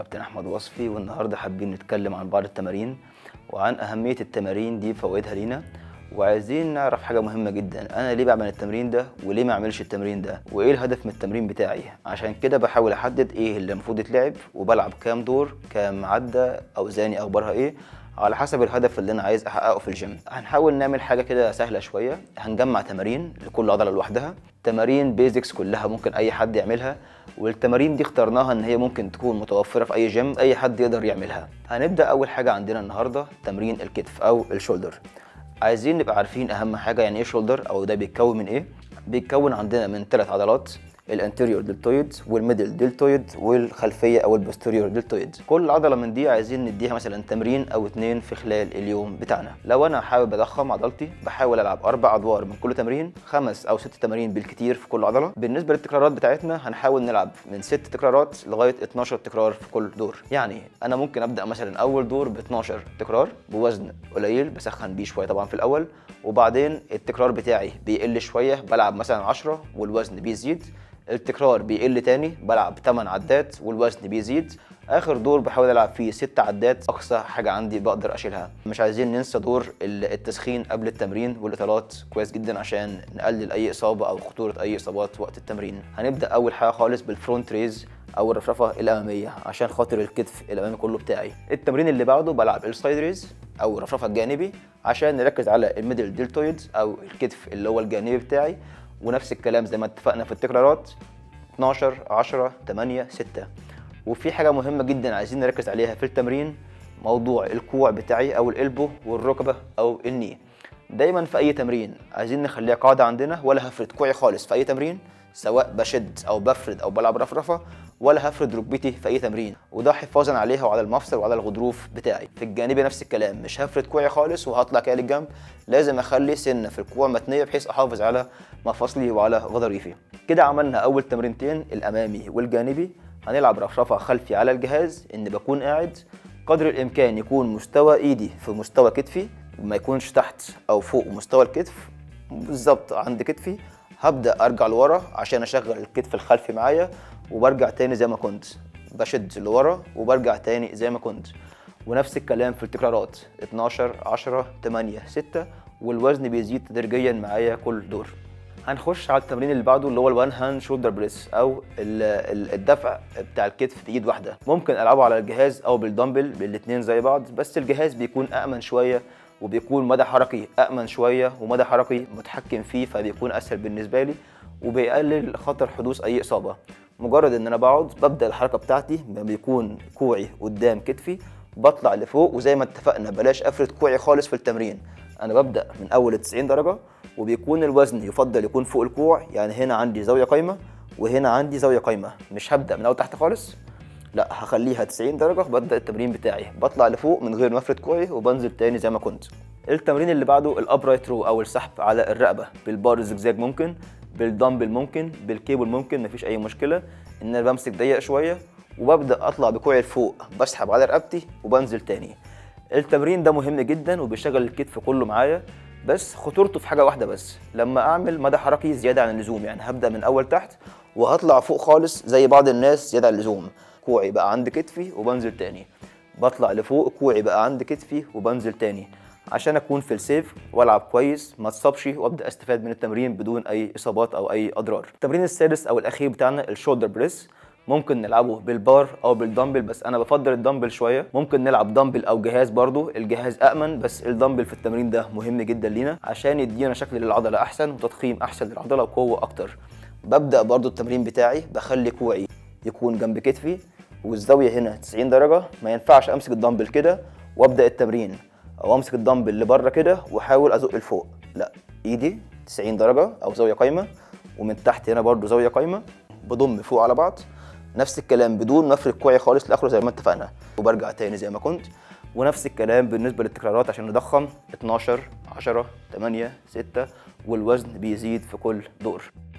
كابتن احمد وصفي والنهارده حابين نتكلم عن بعض التمارين وعن اهميه التمارين دي فوائدها لينا وعايزين نعرف حاجه مهمه جدا انا ليه بعمل التمرين ده وليه ما اعملش التمرين ده وايه الهدف من التمرين بتاعي عشان كده بحاول احدد ايه اللي المفروض يتلعب وبلعب كام دور كام عده اوزاني اخبارها ايه على حسب الهدف اللي انا عايز احققه في الجيم هنحاول نعمل حاجه كده سهله شويه هنجمع تمارين لكل عضله لوحدها تمارين بيزكس كلها ممكن اي حد يعملها والتمارين دي اخترناها ان هي ممكن تكون متوفره في اي جيم اي حد يقدر يعملها هنبدا اول حاجه عندنا النهارده تمرين الكتف او الشولدر عايزين نبقى عارفين اهم حاجه يعني ايه شولدر او ده بيتكون من ايه بيتكون عندنا من ثلاث عضلات الانتيريور دلتويد والميدل دلتويد والخلفيه او البوستيريور دلتويد كل عضله من دي عايزين نديها مثلا تمرين او اتنين في خلال اليوم بتاعنا لو انا حابب اضخم عضلتي بحاول العب اربع ادوار من كل تمرين خمس او ست تمارين بالكتير في كل عضله بالنسبه للتكرارات بتاعتنا هنحاول نلعب من ست تكرارات لغايه 12 تكرار في كل دور يعني انا ممكن ابدا مثلا اول دور ب 12 تكرار بوزن قليل بسخن بيه شويه طبعا في الاول وبعدين التكرار بتاعي بيقل شويه بلعب مثلا 10 والوزن بيزيد التكرار بيقل تاني بلعب 8 عدات والوزن بيزيد اخر دور بحاول العب فيه 6 عدات اقصى حاجه عندي بقدر اشيلها مش عايزين ننسى دور التسخين قبل التمرين والاطالات كويس جدا عشان نقلل اي اصابه او خطوره اي اصابات وقت التمرين هنبدا اول حاجه خالص بالفرونت ريز او الرفرفه الاماميه عشان خاطر الكتف الامامي كله بتاعي التمرين اللي بعده بلعب السايد ريز او الرفرفه الجانبي عشان نركز على الميدل دلتويد او الكتف اللي هو الجانبي بتاعي ونفس الكلام زي ما اتفقنا في التكرارات 12 10 8 6 وفي حاجه مهمه جدا عايزين نركز عليها في التمرين موضوع الكوع بتاعي او الالبو والركبه او الني دايما في اي تمرين عايزين نخليها قاعده عندنا ولا هفرد كوعي خالص في اي تمرين سواء بشد او بفرد او بلعب رفرفه ولا هفرد ركبتي في اي تمرين وده حفاظا عليها وعلى المفصل وعلى الغضروف بتاعي في الجانبي نفس الكلام مش هفرد كوعي خالص وهطلع كده للجنب لازم اخلي سنه في الكوع متنيه بحيث احافظ على مفاصلي وعلى غضاريفي كده عملنا اول تمرينتين الامامي والجانبي هنلعب رفرفه خلفي على الجهاز ان بكون قاعد قدر الامكان يكون مستوى ايدي في مستوى كتفي وما يكونش تحت او فوق مستوى الكتف بالظبط عند كتفي هبدا ارجع لورا عشان اشغل الكتف الخلفي معايا وبرجع تاني زي ما كنت بشد لورا وبرجع تاني زي ما كنت ونفس الكلام في التكرارات 12 10 8 6 والوزن بيزيد تدريجيا معايا كل دور هنخش على التمرين اللي بعده اللي هو الوان هاند شولدر بريس او الدفع بتاع الكتف بايد واحده ممكن العبه على الجهاز او بالدمبل بالاثنين زي بعض بس الجهاز بيكون امن شويه وبيكون مدى حركي امن شويه ومدى حركي متحكم فيه فبيكون اسهل بالنسبه لي وبيقلل خطر حدوث اي اصابه مجرد ان انا بقعد ببدا الحركه بتاعتي لما بيكون كوعي قدام كتفي بطلع لفوق وزي ما اتفقنا بلاش افرد كوعي خالص في التمرين انا ببدا من اول 90 درجه وبيكون الوزن يفضل يكون فوق الكوع يعني هنا عندي زاويه قايمه وهنا عندي زاويه قايمه مش هبدا من اول تحت خالص لا هخليها 90 درجه ببدا التمرين بتاعي بطلع لفوق من غير ما افرد كوعي وبنزل تاني زي ما كنت التمرين اللي بعده الابرايت رو او السحب على الرقبه بالبار الزجزاج ممكن بالدمبل ممكن بالكيبل ممكن مفيش اي مشكله ان انا بمسك ضيق شويه وببدا اطلع بكوعي لفوق بسحب على رقبتي وبنزل تاني التمرين ده مهم جدا وبيشغل الكتف كله معايا بس خطورته في حاجه واحده بس لما اعمل مدى حركي زياده عن اللزوم يعني هبدا من اول تحت وهطلع فوق خالص زي بعض الناس زياده عن اللزوم كوعي بقى عند كتفي وبنزل تاني بطلع لفوق كوعي بقى عند كتفي وبنزل تاني عشان اكون في السيف والعب كويس ما اتصابش وابدا استفاد من التمرين بدون اي اصابات او اي اضرار التمرين السادس او الاخير بتاعنا الشولدر بريس ممكن نلعبه بالبار او بالدمبل بس انا بفضل الدمبل شويه ممكن نلعب دمبل او جهاز برضو الجهاز امن بس الدمبل في التمرين ده مهم جدا لينا عشان يدينا شكل للعضله احسن وتضخيم احسن للعضله وقوه اكتر ببدا برضو التمرين بتاعي بخلي كوعي يكون جنب كتفي والزاويه هنا 90 درجه ما ينفعش امسك الدمبل كده وابدا التمرين او امسك الدمبل لبره كده واحاول ازق لفوق لا ايدي 90 درجه او زاويه قايمه ومن تحت هنا برضو زاويه قايمه بضم فوق على بعض نفس الكلام بدون ما افرد كوعي خالص لاخره زي ما اتفقنا وبرجع تاني زي ما كنت ونفس الكلام بالنسبه للتكرارات عشان نضخم 12 10 8 6 والوزن بيزيد في كل دور